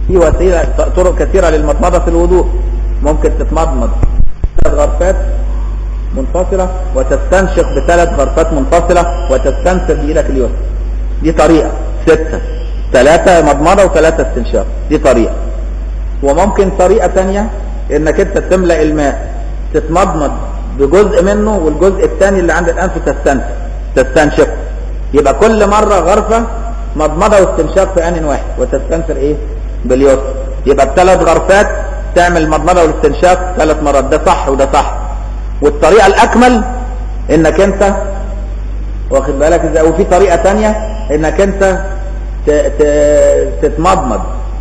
في وسيله طرق كثيره للمضمضه في الوضوء ممكن تتمضمض ثلاث غرفات منفصله وتستنشق بثلاث غرفات منفصله وتستنثر بايدك اليسرى دي طريقه سته ثلاثه مضمضه وثلاثه استنشاق دي طريقه وممكن طريقه ثانيه انك انت تملا الماء تتمضمض بجزء منه والجزء الثاني اللي عند الانف تستنشق تستنشق يبقى كل مره غرفه مضمضه واستنشاق في ان واحد وتستنثر ايه باليسر يبقى بثلاث غرفات تعمل المضمضه والاستنشاق ثلاث مرات ده صح وده صح والطريقه الاكمل انك انت واخد بالك ازاي وفي طريقه ثانيه انك انت ت... ت... تتمضمض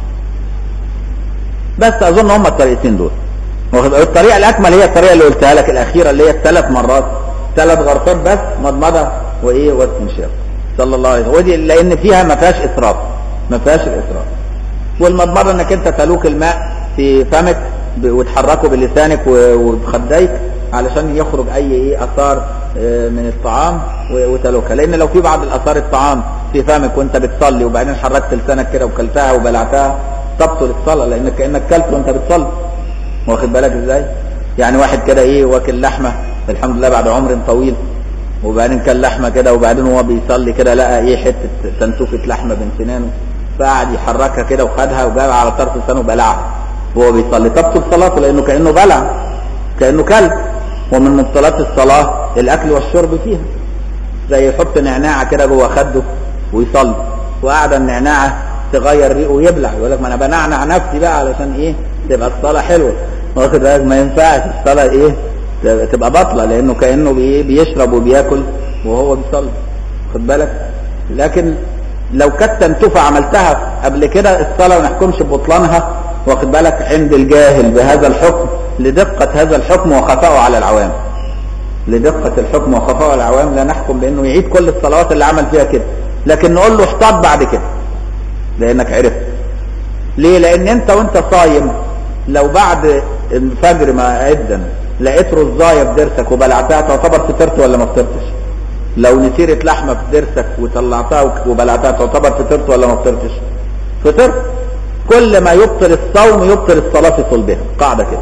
بس اظن هم الطريقتين دول واخد الطريقه الاكمل هي الطريقه اللي قلتها لك الاخيره اللي هي الثلاث مرات ثلاث غرفات بس مضمضه وايه واستنشاق صلى الله عليه وسلم ودي لان فيها ما فيهاش اسراف ما فيهاش الاسراف والمضمضه انك انت تلوك الماء في فمك ب- وتحركه بلسانك و- وبخديك علشان يخرج اي ايه اثار آه، من الطعام و- وتلوكها لان لو في بعض الاثار الطعام في فمك وانت بتصلي وبعدين حركت لسانك كده وكلتها وبلعتها تبطل الصلاه لانك كانك كلت وانت بتصلي واخد بالك ازاي يعني واحد كده ايه واكل لحمه الحمد لله بعد عمر طويل وبعدين كان لحمه كده وبعدين وهو بيصلي كده لقى ايه حته تنتوفه لحمه بين سنانه فقعد يحركها كده وخدها وجاب على طرف لسانه بلعها وهو بيصلي تبطل صلاته لانه كانه بلع كانه كلب ومن مبطلات الصلاه الاكل والشرب فيها زي يحط نعناعه كده جوه خده ويصلي وقاعد النعناعه تغير ريقه ويبلع يقول لك ما انا بنعنع نفسي بقى علشان ايه تبقى الصلاه حلوه واخد بالك ما ينفعش الصلاه ايه تبقى باطله لانه كانه بي- بيشرب وبياكل وهو بيصلي خد بالك لكن لو كانت تنتفع عملتها قبل كده الصلاه ما نحكمش ببطلانها واخد بالك عند الجاهل بهذا الحكم لدقه هذا الحكم وخفائه على العوام لدقة الحكم وخفاء العوام لا نحكم بأنه يعيد كل الصلوات اللي عمل فيها كده لكن نقول له احتاط بعد كده لأنك عرفت ليه لأن أنت وأنت صايم لو بعد الفجر ما أذن لقيت رزاية في ضرسك وبلعتها تعتبر فطرت ولا ما فطرتش لو نسيرة لحمة في ضرسك وطلعتها وبلعتها تعتبر فطرت ولا ما فطرتش فطرت كل ما يبطل الصوم يبطل الصلاة في صلبها قاعدة كده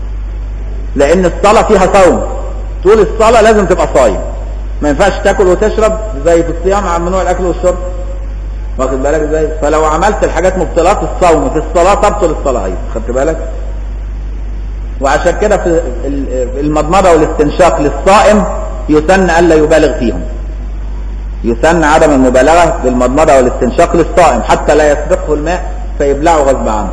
لان الصلاه فيها صوم طول الصلاه لازم تبقى صايم ما ينفعش تاكل وتشرب زي في الصيام عن ممنوع الاكل والشرب واخد بالك ازاي فلو عملت الحاجات مبطلات الصوم في الصلاه تبطل الصلاه ايضا خدت بالك وعشان كده في ال- المضمضه والاستنشاق للصائم يسن الا يبالغ فيهم يسن عدم المبالغه بالمضمضه والاستنشاق للصائم حتى لا يسبقه الماء فيبلعه غصب عنه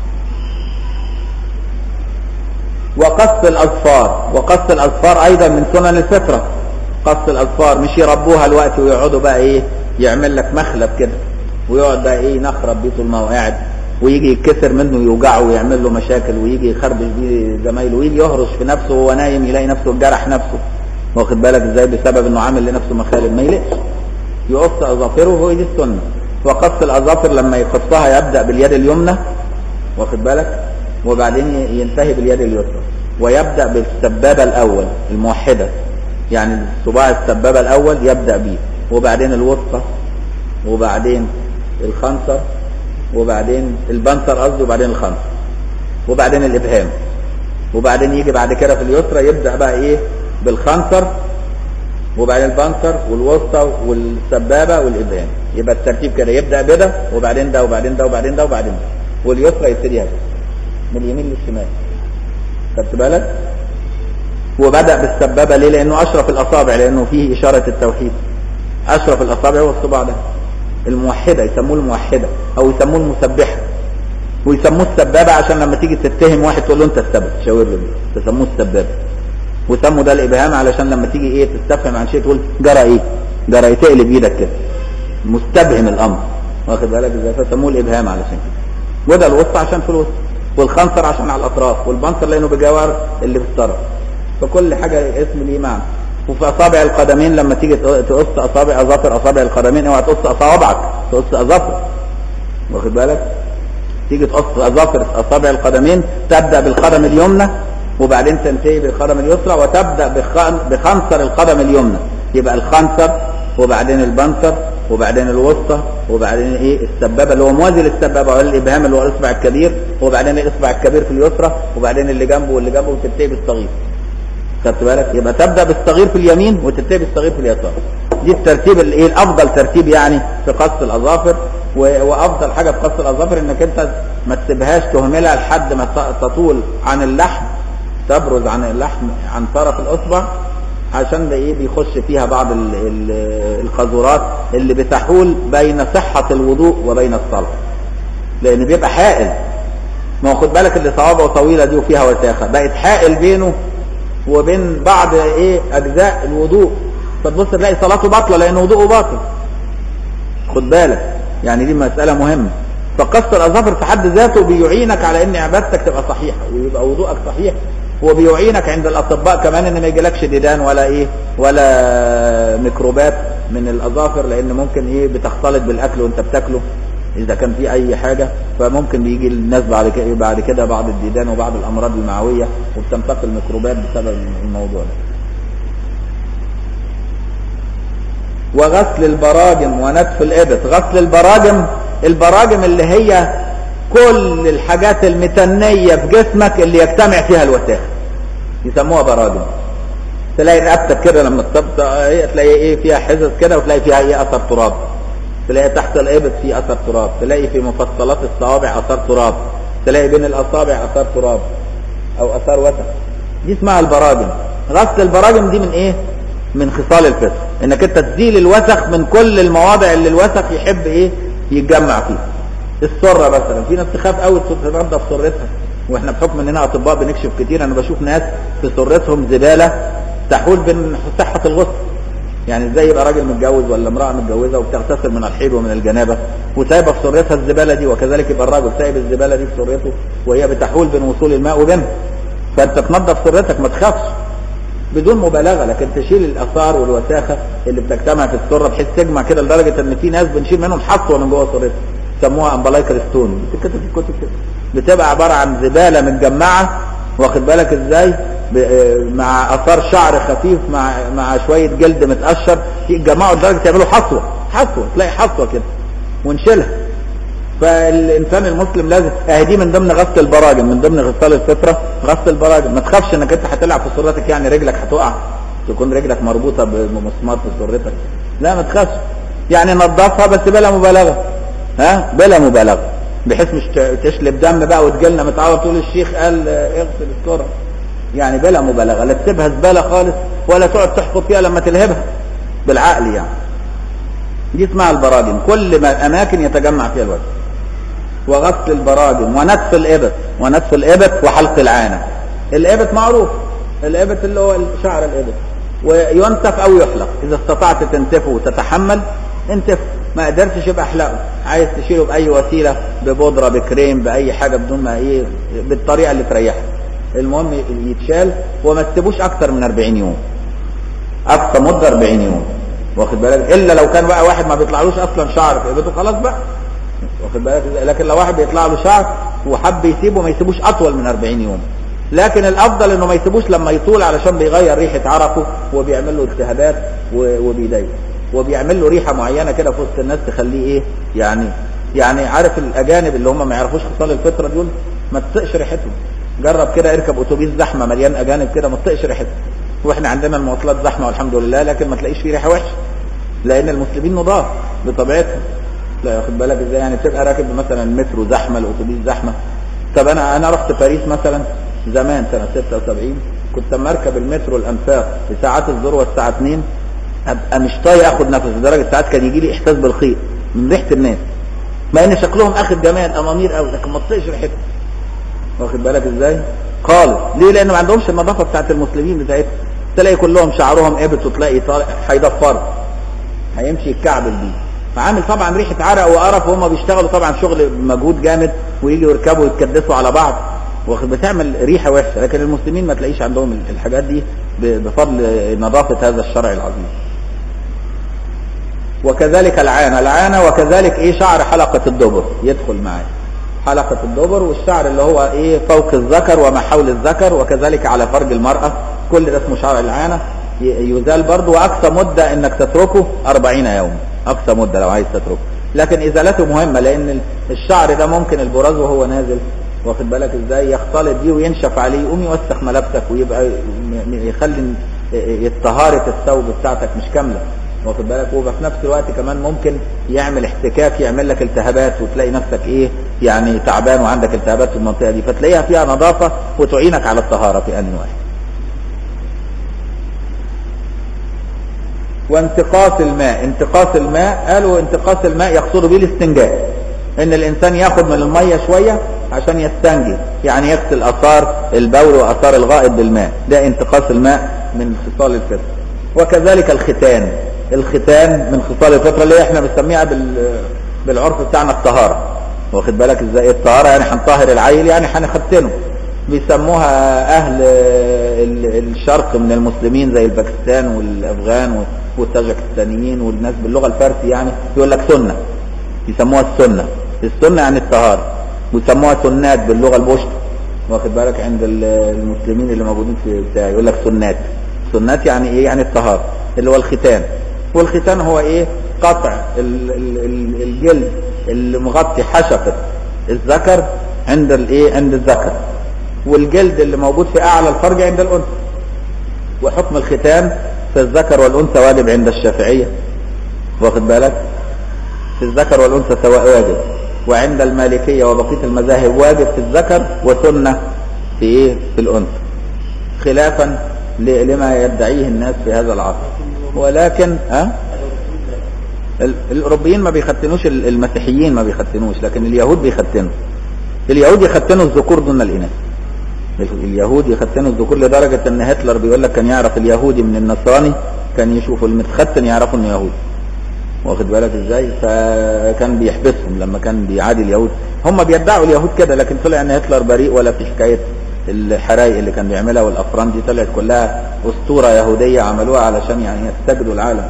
وقص الاظفار وقص الاظفار ايضا من سنن الفطره قص الاظفار مش يربوها الوقت ويقعدوا بقى ايه يعمل لك مخلب كده ويقعد بقى ايه نخرب بيه طول ما هو قاعد ويجي يتكسر منه يوجعه ويعمل له مشاكل ويجي يخربش بيه زمايله ويجي يهرش في نفسه وهو نايم يلاقي نفسه جرح نفسه واخد بالك ازاي بسبب انه عامل لنفسه مخالب ما يلقش يقص اظافره وهو دي السنه وقص الاظافر لما يقصها يبدا باليد اليمنى واخد بالك وبعدين ي- ينتهي باليد اليسرى ويبدا بالسبابه الاول الموحده يعني صباع السبابه الاول يبدا بيه وبعدين الوسطى وبعدين الخنصر وبعدين البنصر قصدي وبعدين الخنصر وبعدين الابهام وبعدين يجي بعد كده في اليسرى يبدا بقى ايه بالخنصر وبعدين البنصر والوسطى والسبابه والابهام يبقى الترتيب كده يبدا بده وبعدين ده وبعدين ده وبعدين ده وبعدين ده واليسرى يبتدي هكذا من اليمين للشمال خدت بالك وبدا بالسبابه ليه لانه اشرف الاصابع لانه فيه اشاره التوحيد اشرف الاصابع هو الصباع ده الموحده يسموه الموحده او يسموه المسبحه ويسموه السبابه عشان لما تيجي تتهم واحد تقول له انت السبب تشاور له بيه. تسموه السبابه وسموا ده الابهام علشان لما تيجي ايه تستفهم عن شيء تقول جرى ايه جرى ايه تقلب ايدك كده مستبهم الامر واخد بالك ازاي فسموه الابهام علشان كده وده الوسط عشان في الوسط والخنصر عشان على الاطراف والبنصر لانه بجوار اللي في الطرف فكل حاجه اسم ليه معنى وفي اصابع القدمين لما تيجي تقص اصابع اظافر اصابع القدمين اوعى تقص اصابعك تقص اظافر واخد بالك تيجي تقص اظافر اصابع القدمين تبدا بالقدم اليمنى وبعدين تنتهي بالقدم اليسرى وتبدا بخن- بخنصر القدم اليمنى يبقى الخنصر وبعدين البنصر وبعدين الوسطى وبعدين ايه السبابه اللي هو موازي للسبابه ولا الابهام اللي هو الاصبع الكبير وبعدين الاصبع الكبير في اليسرى وبعدين اللي جنبه واللي جنبه وتنتهي بالصغير خدت بالك يبقى تبدا بالصغير في اليمين وتنتهي بالصغير في اليسار دي الترتيب الايه الافضل ترتيب يعني في قص الاظافر و- وافضل حاجه في قص الاظافر انك انت ما تسيبهاش تهملها لحد ما ت- تطول عن اللحم تبرز عن اللحم عن طرف الاصبع عشان ده ايه بيخش فيها بعض ال- ال- القاذورات اللي بتحول بين صحه الوضوء وبين الصلاه لان بيبقى حائل ما هو خد بالك اللي صوابعه طويله دي وفيها وساخه بقت حائل بينه وبين بعض ايه اجزاء الوضوء فتبص تلاقي صلاته باطله لان وضوءه باطل خد بالك يعني دي مساله مهمه فقص الاظافر في حد ذاته بيعينك على ان عبادتك تبقى صحيحه ويبقى وضوءك صحيح وبيعينك عند الاطباء كمان ان ما يجيلكش ديدان ولا ايه ولا ميكروبات من الاظافر لان ممكن ايه بتختلط بالاكل وانت بتاكله اذا كان في اي حاجه فممكن بيجي الناس بعد كده بعد كده بعض الديدان وبعض الامراض المعويه وبتنتقل ميكروبات بسبب الموضوع ده وغسل البراجم ونتف الإبط غسل البراجم البراجم اللي هي كل الحاجات المتنية في جسمك اللي يجتمع فيها الوساخ يسموها براجم تلاقي رقبتك كده لما تطبط إيه، تلاقي ايه فيها حزز كده وتلاقي فيها ايه اثر تراب تلاقي تحت الابط في اثر تراب تلاقي في مفصلات الصوابع اثار تراب تلاقي بين الاصابع اثار تراب او اثار وسخ دي اسمها البراجم غسل البراجم دي من ايه من خصال الفطر انك انت تزيل الوسخ من كل المواضع اللي الوسخ يحب ايه يتجمع فيها السره مثلا في ناس تخاف قوي تنظف سرتها واحنا بحكم اننا اطباء بنكشف كتير انا بشوف ناس في سرتهم زباله تحول بين صحه الغسل يعني ازاي يبقى راجل متجوز ولا امراه متجوزه وبتغتسل من الحيض ومن الجنابه وسايبه في سرتها الزباله دي وكذلك يبقى الراجل سايب الزباله دي في سرته وهي بتحول بين وصول الماء وبينها فانت تنظف سرتك ما تخافش بدون مبالغه لكن تشيل الاثار والوساخه اللي بتجتمع في السره بحيث تجمع كده لدرجه ان في ناس بنشيل منهم حصوه من جوه سرتها سموها امبلايكر ستون بتتكتب في الكتب كده بتبقى عباره عن زباله متجمعه واخد بالك ازاي ب- آه، مع اثار شعر خفيف مع مع شويه جلد متقشر يتجمعوا لدرجه يعملوا حصوه حصوه تلاقي حصوه كده ونشيلها فالانسان المسلم لازم اهي دي من ضمن غسل البراجم من ضمن غسال الفطره غسل البراجم ما تخافش انك انت هتلعب في سرتك يعني رجلك هتقع تكون رجلك مربوطه بمسمار في سرتك لا ما تخافش يعني نظفها بس بلا مبالغه ها بلا مبالغه بحيث مش ت- تشلب دم بقى وتجيلنا متعود تقول الشيخ قال آه، اغسل السره يعني بلا مبالغه لا تسيبها زباله خالص ولا تقعد تحفظ فيها لما تلهبها بالعقل يعني دي اسمها البراجم كل ما اماكن يتجمع فيها الوجه وغسل البراجم ونتف الابط ونتف الابط وحلق العانه الابط معروف الابط اللي هو شعر الابط وينتف او يحلق اذا استطعت تنتفه وتتحمل انتف ما قدرتش يبقى احلقه عايز تشيله باي وسيله ببودره بكريم باي حاجه بدون ما ايه بالطريقه اللي تريحك المهم يتشال وما تسيبوش اكتر من 40 يوم اقصى مده 40 يوم واخد بالك الا لو كان بقى واحد ما بيطلعلوش اصلا شعر في ابته خلاص بقى واخد بالك إزاي؟ لكن لو واحد بيطلع له شعر وحب يسيبه ما يسيبوش اطول من 40 يوم لكن الافضل انه ما يسيبوش لما يطول علشان بيغير ريحه عرقه وبيعمل له التهابات و- وبيضايقه وبيعمل له ريحه معينه كده في وسط الناس تخليه ايه يعني يعني عارف الاجانب اللي هم ما يعرفوش خصال الفطره دول ما تطقش ريحتهم جرب كده اركب اتوبيس زحمه مليان اجانب كده ما تطقش ريحتهم واحنا عندنا المواصلات زحمه والحمد لله لكن ما تلاقيش فيه ريحه وحشه لان المسلمين نضاف بطبيعتهم لا واخد بالك ازاي يعني بتبقى راكب مثلا المترو زحمه الاتوبيس زحمه طب انا انا رحت باريس مثلا زمان سنه 76 كنت لما اركب المترو الانفاق في ساعات الذروه الساعه 2 ابقى مش طايق اخد نفس لدرجه ساعات كان يجي لي احساس بالخير من ريحه الناس مع ان شكلهم اخد جمال امامير قوي لكن ما تطيقش ريحتهم واخد بالك ازاي خالص ليه لان ما عندهمش النظافه بتاعت المسلمين بتاعتهم تلاقي كلهم شعرهم ابط وتلاقي طالع هيضفر هيمشي يتكعبل بيه فعامل طبعا ريحه عرق وقرف وهم بيشتغلوا طبعا شغل مجهود جامد ويجي يركبوا يتكدسوا على بعض واخد بتعمل ريحه وحشه لكن المسلمين ما تلاقيش عندهم الحاجات دي ب- بفضل نظافه هذا الشرع العظيم وكذلك العانة العانة وكذلك ايه شعر حلقة الدبر يدخل معاه حلقة الدبر والشعر اللي هو ايه فوق الذكر وما حول الذكر وكذلك على فرج المرأة كل ده اسمه شعر العانة ي- يزال برضه واقصى مدة انك تتركه 40 يوم اقصى مده لو عايز تتركه لكن ازالته مهمه لان الشعر ده ممكن البراز وهو نازل واخد بالك ازاي يختلط بيه وينشف عليه يقوم يوسخ ملابسك ويبقى م- م- يخلي طهاره الثوب بتاعتك مش كامله واخد بالك ويبقى في نفس الوقت كمان ممكن يعمل احتكاك يعمل لك التهابات وتلاقي نفسك ايه يعني تعبان وعندك التهابات في المنطقه دي فتلاقيها فيها نظافه وتعينك على الطهاره في ان واحد وانتقاص الماء انتقاص الماء قالوا انتقاص الماء يقصد به الاستنجاء ان الانسان ياخد من المية شوية عشان يستنجي يعني يغسل اثار البول واثار الغائط بالماء ده انتقاص الماء من خصال الفطر وكذلك الختان الختان من خصال الفطرة اللي احنا بنسميها بال بالعرف بتاعنا الطهارة واخد بالك ازاي الطهارة يعني هنطهر العيل يعني هنختنه بيسموها اهل ال- الشرق من المسلمين زي الباكستان والافغان والتاجكستانيين والناس باللغه الفارسي يعني يقول لك سنه يسموها السنه السنه يعني الطهاره ويسموها سنات باللغه البشت واخد بالك عند ال- المسلمين اللي موجودين في بتاع يقول لك سنات سنات يعني ايه يعني الطهاره اللي هو الختان والختان هو ايه قطع ال- ال- ال- الجلد اللي مغطي حشفه الذكر عند الايه عند الذكر والجلد اللي موجود في اعلى الفرج عند الانثى وحكم الختان في الذكر والانثى واجب عند الشافعيه واخد بالك في الذكر والانثى سواء واجب وعند المالكيه وبقيه المذاهب واجب في الذكر وسنه في ايه في الانثى خلافا ل- لما يدعيه الناس في هذا العصر ولكن ها ال- الاوروبيين ما بيختنوش ال- المسيحيين ما بيختنوش لكن اليهود بيختنوا اليهود يختنوا الذكور دون الاناث اليهود يختنوا الذكور لدرجة ان هتلر بيقول لك كان يعرف اليهودي من النصراني كان يشوف المتختن يعرفوا انه يهودي واخد بالك ازاي فكان بيحبسهم لما كان بيعادي اليهود هم بيدعوا اليهود كده لكن طلع ان هتلر بريء ولا في حكاية الحرايق اللي كان بيعملها والافران دي طلعت كلها اسطورة يهودية عملوها علشان يعني يستجدوا العالم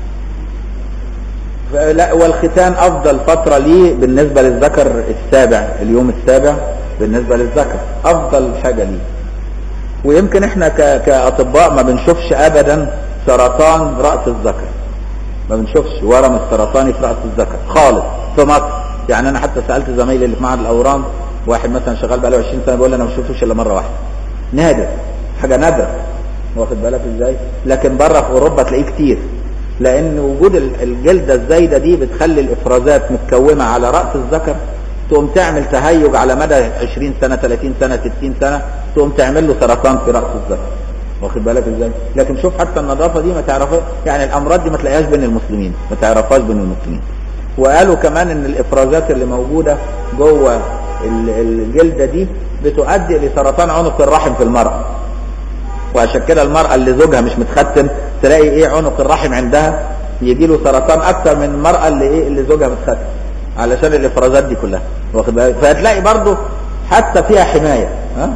لا والختان افضل فترة ليه بالنسبة للذكر السابع اليوم السابع بالنسبة للذكر افضل حاجة ليه ويمكن احنا ك- كاطباء ما بنشوفش ابدا سرطان رأس الذكر ما بنشوفش ورم السرطاني في رأس الذكر خالص في مصر يعني انا حتى سألت زمايلي اللي في معهد الاورام واحد مثلا شغال بقاله 20 سنة بيقول لي انا ما شفتوش الا مرة واحدة نادر حاجة نادرة واخد بالك ازاي لكن بره في اوروبا تلاقيه كتير لان وجود ال- الجلدة الزايدة دي بتخلي الافرازات متكومة على رأس الذكر تقوم تعمل تهيج على مدى 20 سنة 30 سنة 60 سنة تقوم تعمل له سرطان في رأس الذكر واخد بالك ازاي لكن شوف حتى النظافة دي ما تعرفها يعني الامراض دي ما تلاقيهاش بين المسلمين ما تعرفهاش بين المسلمين وقالوا كمان ان الافرازات اللي موجودة جوه ال- الجلدة دي بتؤدي لسرطان عنق الرحم في المرأة وعشان كده المرأة اللي زوجها مش متختن تلاقي ايه عنق الرحم عندها يجي له سرطان اكتر من المرأة اللي ايه اللي زوجها متختن علشان الافرازات دي كلها واخد بالك فهتلاقي برضو حتى فيها حماية ها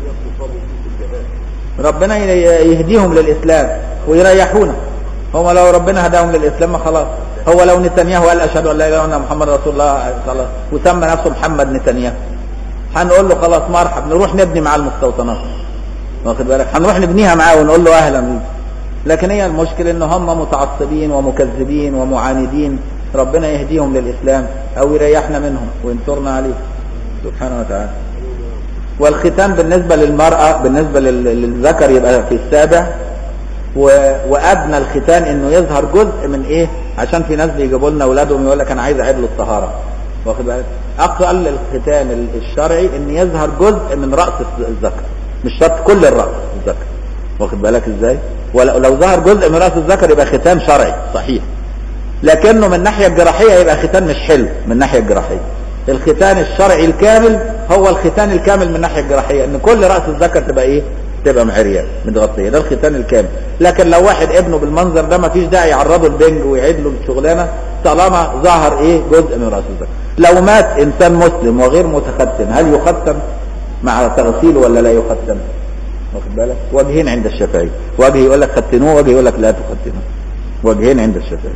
ربنا ي- يهديهم للاسلام ويريحونا هم لو ربنا هداهم للاسلام ما خلاص هو لو نتنياهو قال اشهد ان لا اله الا الله محمد رسول الله صلى الله وسمى نفسه محمد نتنياهو هنقول له خلاص مرحب نروح نبني مع المستوطنات واخد بالك هنروح نبنيها معاه ونقول له اهلا بيك لكن هي المشكله ان هم متعصبين ومكذبين ومعاندين ربنا يهديهم للاسلام او يريحنا منهم وينصرنا عليه سبحانه وتعالى والختان بالنسبه للمراه بالنسبه لل- للذكر يبقى في السابع و... وادنى الختان انه يظهر جزء من ايه عشان في ناس بيجيبوا لنا اولادهم يقول لك انا عايز اعيد له الطهاره واخد بالك اقل الختان ال- الشرعي ان يظهر جزء من راس الذكر مش شرط كل الراس الذكر واخد بالك ازاي ولو لو ظهر جزء من راس الذكر يبقى ختان شرعي صحيح لكنه من الناحيه الجراحيه يبقى ختان مش حلو من الناحيه الجراحيه الختان الشرعي الكامل هو الختان الكامل من الناحيه الجراحيه ان كل راس الذكر تبقى ايه تبقى معريه متغطيه ده الختان الكامل لكن لو واحد ابنه بالمنظر ده ما فيش داعي يعرضه البنج ويعيد له الشغلانه طالما ظهر ايه جزء من راس الذكر لو مات انسان مسلم وغير متختن هل يختن مع تغسيله ولا لا يختن واخد بالك وجهين عند الشافعي وجه يقول لك ختنوه وجه يقول لك لا تختنوه وجهين عند الشافعي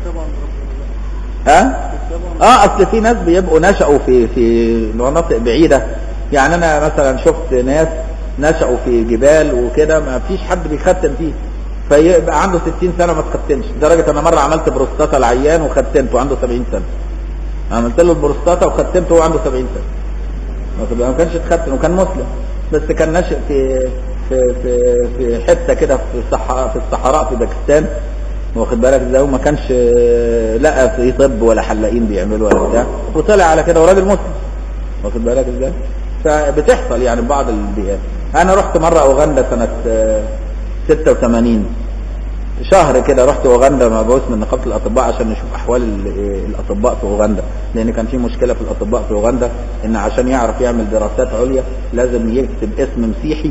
ها اه اصل في ناس بيبقوا نشأوا في في مناطق بعيدة يعني انا مثلا شفت ناس نشأوا في جبال وكده ما فيش حد بيختم فيه فيبقى عنده 60 سنه ما تختنش لدرجه انا مره عملت بروستاتا العيان وختنته عنده 70 سنه عملت له البروستاتا وختنته وهو عنده 70 سنه واخد بالك؟ ما كانش اتختن وكان مسلم بس كان ناشئ في في في في حته كده في الصحراء في الصحراء في باكستان واخد بالك ازاي وما كانش آه، لقى في طب ولا حلاقين بيعملوا ولا بتاع وطلع على كده وراجل مسلم واخد بالك ازاي فبتحصل يعني في بعض البيئات انا رحت مره اوغندا سنه آه، 86 شهر كده رحت اوغندا مبعوث من نقابه الاطباء عشان نشوف احوال ال- الاطباء في اوغندا لان كان في مشكله في الاطباء في اوغندا ان عشان يعرف يعمل دراسات عليا لازم يكتب اسم مسيحي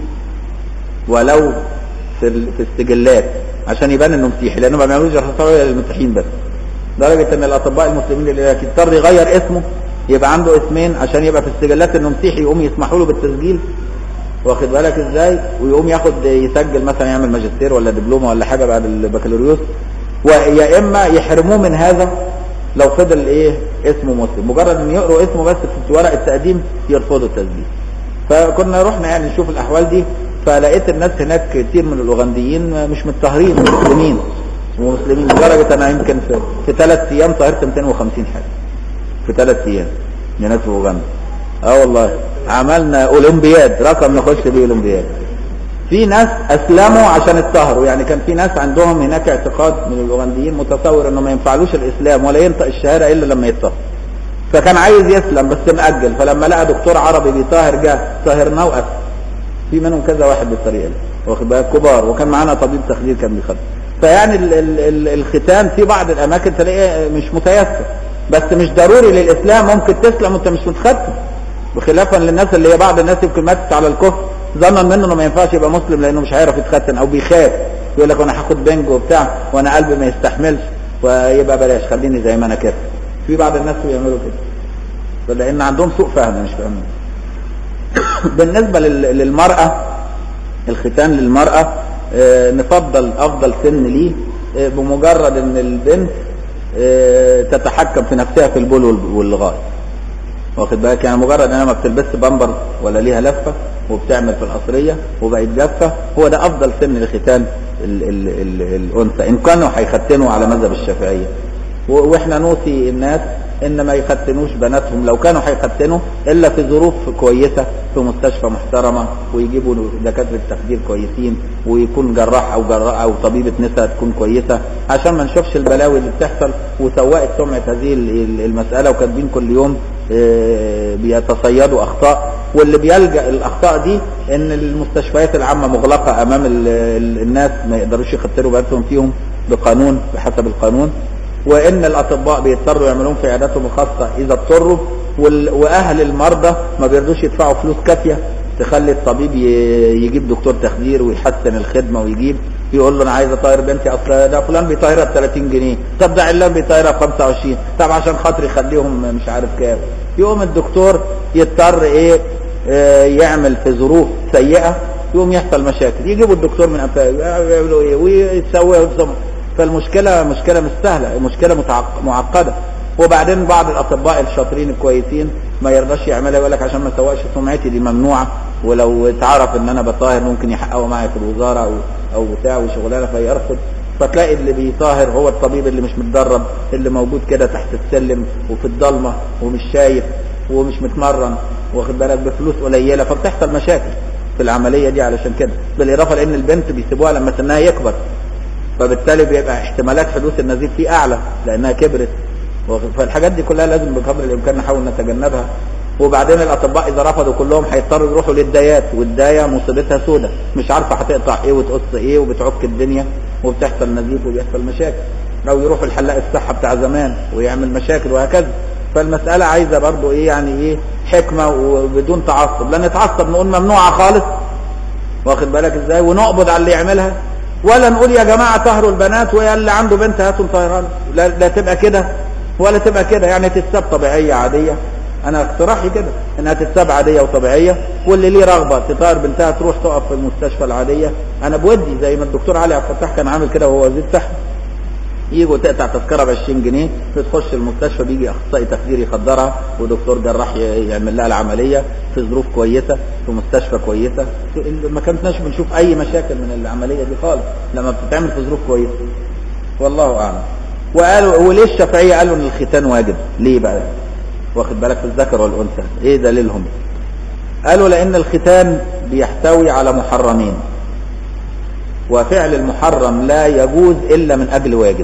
ولو في ال- في السجلات عشان يبان انه مسيحي لانه ما بيعملوش دراسات عليا للمسيحيين بس لدرجه ان الاطباء المسلمين اللي هناك يضطر يغير اسمه يبقى عنده اسمين عشان يبقى في السجلات انه مسيحي يقوم يسمحوا له بالتسجيل واخد بالك ازاي ويقوم ياخد يسجل مثلا يعمل ماجستير ولا دبلومه ولا حاجه بعد البكالوريوس ويا اما يحرموه من هذا لو فضل ايه اسمه مسلم مجرد ان يقروا اسمه بس في ورق التقديم يرفضوا التسجيل فكنا رحنا يعني نشوف الاحوال دي فلقيت الناس هناك كتير من الاوغنديين مش متطهرين مسلمين ومسلمين لدرجه انا يمكن في, في ثلاث ايام طهرت 250 حاجه في ثلاث ايام هناك في اوغندا اه والله عملنا اولمبياد رقم نخش بيه اولمبياد في ناس اسلموا عشان اتطهروا يعني كان في ناس عندهم هناك اعتقاد من الاوغنديين متصور انه ما ينفعلوش الاسلام ولا ينطق الشهاده الا لما يتطهر فكان عايز يسلم بس مأجل فلما لقى دكتور عربي بيطهر جه طهرناه واسلم في منهم كذا واحد بالطريقه دي واخد بالك كبار وكان معانا طبيب تخدير كان بيخدم فيعني ال ال ال الختان في بعض الاماكن تلاقيه مش متيسر بس مش ضروري للاسلام ممكن تسلم وانت مش متختم بخلافا للناس اللي هي بعض الناس يمكن ماتت على الكفر ظنا منه انه ما ينفعش يبقى مسلم لانه مش هيعرف يتختن او بيخاف يقول لك انا هاخد بنج وبتاع وانا قلبي ما يستحملش ويبقى بلاش خليني زي ما انا كده في بعض الناس بيعملوا كده لان عندهم سوء فهم مش فاهمين بالنسبه لل- للمراه الختان للمراه آه، نفضل افضل سن ليه آه، بمجرد ان البنت آه، تتحكم في نفسها في البول وال- والغاز واخد بالك يعني مجرد انها ما بتلبسش بامبر ولا ليها لفه وبتعمل في القصريه وبقت جافه هو ده افضل سن لختان ال ال ال الانثى ان كانوا هيختنوا على مذهب الشافعيه و- واحنا نوصي الناس ان ما يختنوش بناتهم لو كانوا هيختنوا الا في ظروف كويسه في مستشفى محترمه ويجيبوا دكاتره تخدير كويسين ويكون جراح او جراح او طبيبه نساء تكون كويسه عشان ما نشوفش البلاوي اللي بتحصل وسوقت سمعه هذه ال- ال- المساله وكاتبين كل يوم آه، بيتصيدوا اخطاء واللي بيلجا الاخطاء دي ان المستشفيات العامه مغلقه امام ال- ال- الناس ما يقدروش يختروا بناتهم فيهم بقانون بحسب القانون وان الاطباء بيضطروا يعملون في عياداتهم الخاصه اذا اضطروا وال- واهل المرضى ما بيرضوش يدفعوا فلوس كافيه تخلي الطبيب ي- يجيب دكتور تخدير ويحسن الخدمه ويجيب يقول له انا عايز اطير بنتي اصل ده فلان بيطيرها ب 30 جنيه طب ده علان بيطيرها ب 25 طب عشان خاطري خليهم مش عارف كام يقوم الدكتور يضطر ايه آه، يعمل في ظروف سيئه يقوم يحصل مشاكل يجيبوا الدكتور من قفاه يعملوا ايه ويسووا يفصموا فالمشكله مشكله مش سهله المشكله متعق- معقده وبعدين بعض الاطباء الشاطرين الكويسين ما يرضاش يعملها يقول لك عشان ما اسوقش سمعتي دي ممنوعه ولو اتعرف ان انا بطاهر ممكن يحققوا معايا في الوزاره او او بتاع وشغلانه فيرفض فتلاقي اللي بيطاهر هو الطبيب اللي مش متدرب اللي موجود كده تحت السلم وفي الضلمه ومش شايف ومش متمرن واخد بالك بفلوس قليله فبتحصل مشاكل في العمليه دي علشان كده بالاضافه لان البنت بيسيبوها لما سنها يكبر فبالتالي بيبقى احتمالات حدوث النزيف فيه اعلى لانها كبرت فالحاجات دي كلها لازم بقدر الامكان نحاول نتجنبها وبعدين الاطباء اذا رفضوا كلهم هيضطروا يروحوا للدايات والدايه مصيبتها سودة مش عارفه هتقطع ايه وتقص ايه وبتعك الدنيا وبتحصل نزيف وبيحصل مشاكل او يروحوا الحلاق الصحه بتاع زمان ويعمل مشاكل وهكذا فالمساله عايزه برضو ايه يعني ايه حكمه وبدون تعصب لا نتعصب نقول ممنوعه خالص واخد بالك ازاي ونقبض على اللي يعملها ولا نقول يا جماعه طهروا البنات ويا اللي عنده بنت هاتوا طهران لا, لا تبقى كده ولا تبقى كده يعني تتساب طبيعيه عاديه انا اقتراحي كده انها تتساب عاديه وطبيعيه واللي ليه رغبه تطهر بنتها تروح تقف في المستشفى العاديه انا بودي زي ما الدكتور علي عبد الفتاح كان عامل كده وهو وزير صحه يجوا تقطع تذكره ب 20 جنيه بتخش المستشفى بيجي اخصائي تخدير يخدرها ودكتور جراح ي- يعمل لها العمليه في ظروف كويسة في مستشفى كويسة ما كناش بنشوف أي مشاكل من العملية دي خالص لما بتتعمل في ظروف كويسة والله أعلم وقالوا وليه الشافعية قالوا إن الختان واجب ليه بقى واخد بالك في الذكر والأنثى إيه دليلهم قالوا لأن الختان بيحتوي على محرمين وفعل المحرم لا يجوز إلا من أجل واجب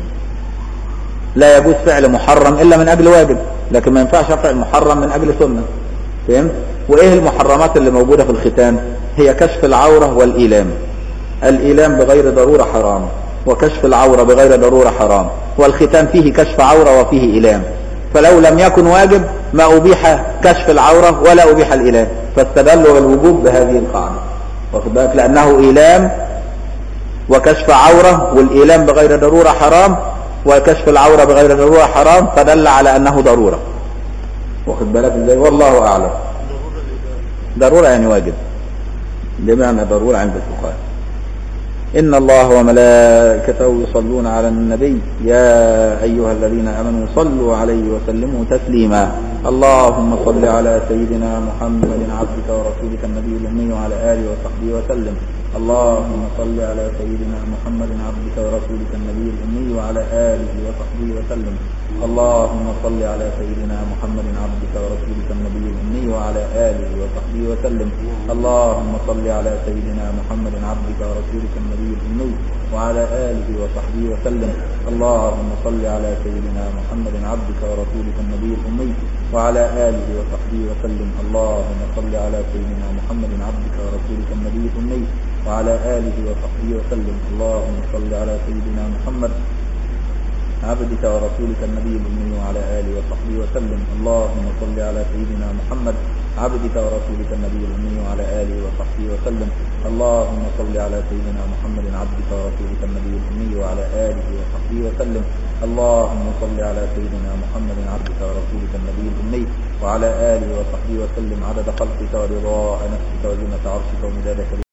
لا يجوز فعل محرم إلا من أجل واجب لكن ما ينفعش أفعل محرم من أجل سنة فهمت؟ وإيه المحرمات اللي موجودة في الختان هي كشف العورة والإيلام الإيلام بغير ضرورة حرام وكشف العورة بغير ضرورة حرام والختان فيه كشف عورة وفيه إيلام فلو لم يكن واجب ما أبيح كشف العورة ولا أبيح الإيلام فاستدلوا الوجوب بهذه القاعدة واخد بالك لأنه إيلام وكشف عورة والإيلام بغير ضرورة حرام وكشف العورة بغير ضرورة حرام فدل على أنه ضرورة واخد بالك ازاي والله أعلم ضرورة يعني واجب بمعنى ضرورة عند الفقهاء إن الله وملائكته يصلون على النبي يا أيها الذين آمنوا صلوا عليه وسلموا تسليما اللهم صل على سيدنا محمد عبدك ورسولك النبي الأمي وعلى آله وصحبه وسلم اللهم صل على سيدنا محمد عبدك ورسولك النبي الأمي وعلى آله وصحبه وسلم اللهم صل على سيدنا محمد عبدك ورسولك النبي الأمي وعلى آله وصحبه وسلم اللهم صل على سيدنا محمد عبدك ورسولك النبي الأمي وعلى آله وصحبه وسلم اللهم صل على سيدنا محمد عبدك ورسولك النبي الأمي وعلى آله وصحبه وسلم اللهم صل على سيدنا محمد عبدك ورسولك النبي الأمي وعلى آله وصحبه وسلم اللهم صل على سيدنا محمد عبدك ورسولك النبي الأمي وعلى آله وصحبه وسلم اللهم صل على سيدنا محمد عبدك ورسولك النبي الأمي وعلى آله وصحبه وسلم اللهم صل على سيدنا محمد عبدك ورسولك النبي الأمي وعلى آله وصحبه وسلم اللهم صل على سيدنا محمد عبدك ورسولك النبي الأمي وعلى آله وصحبه وسلم عدد خلقك ورضاء نفسك وزنة عرشك ومداد